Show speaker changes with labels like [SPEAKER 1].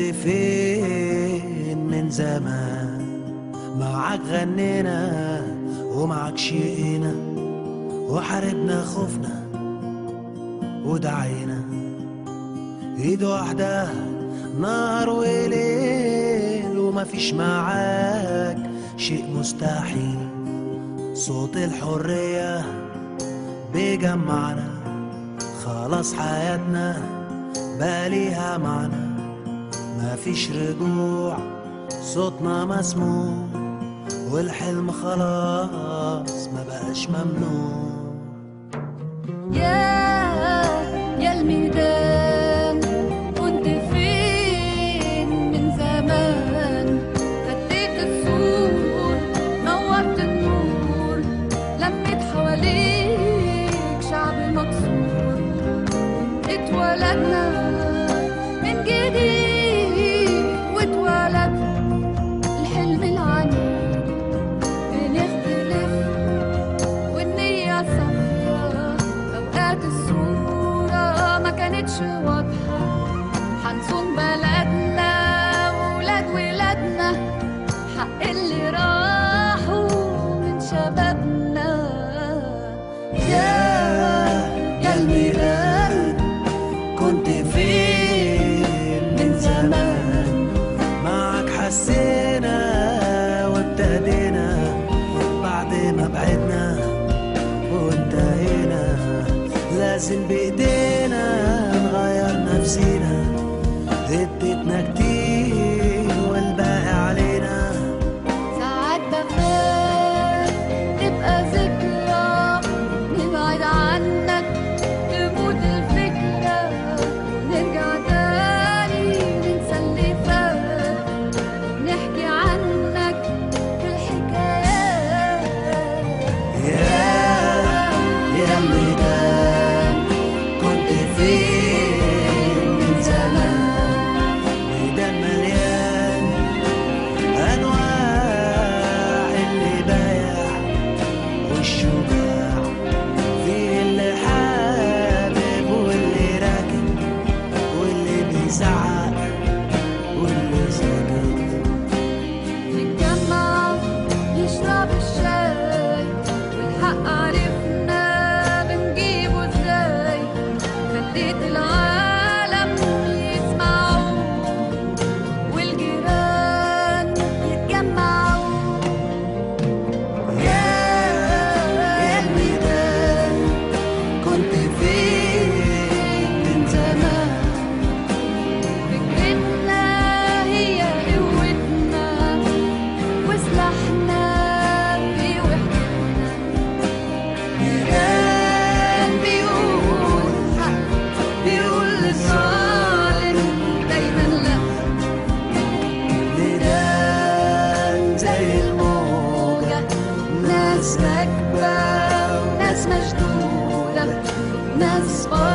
[SPEAKER 1] فين من زمان معاك غنينا ومعاك شقينا وحاربنا خوفنا ودعينا ايد واحدة نهار وليل ومفيش معاك شيء مستحيل صوت الحرية بيجمعنا خلاص حياتنا بقى ليها معنى مفيش رجوع صوتنا مسموع والحلم خلاص ما بقاش ممنوع
[SPEAKER 2] يا يا الميدان كنت فين من زمان فديت السور نورت النور لميت حواليك شعب مكسور اتولدنا من جديد واتولد الحلم العنيد بنختلف والنية صافية أوقات الصورة ما كانتش واضحة حنصون بلدنا وولاد ولادنا حق اللي راحوا من شبابنا يا يا الميلاد
[SPEAKER 1] كنت فين من زمان معك حسينا وابتدينا بعد ما بعدنا وانتهينا لازم بايدينا نغير نفسينا اديتنا كتير والباقي علينا
[SPEAKER 2] ساعات بخاف تبقى ذكرى نبعد عنك تموت الفكرة نرجع تاني ننسى اللي فات نحكي عنك في الحكايات
[SPEAKER 1] يا يا الميدان كنت فين من زمان ميدان مليان انواع اللي بايع والشجاع في اللي حابب واللي راكب واللي بيزعق واللي ساكت
[SPEAKER 2] نتجمع نشرب الشاي والحق عرفنا بنجيبه ازاي خليت العالم يسمعوا والجيران يتجمعوا
[SPEAKER 1] يا يا الميدان كنت فين من زمان
[SPEAKER 2] فكرتنا هي قوتنا وسلاحنا في وحدتنا كان بيقول حق بيقول للظالم دايما لا
[SPEAKER 1] ميدان زي الموجة
[SPEAKER 2] ناس راكبة وناس مشدودة ناس فرق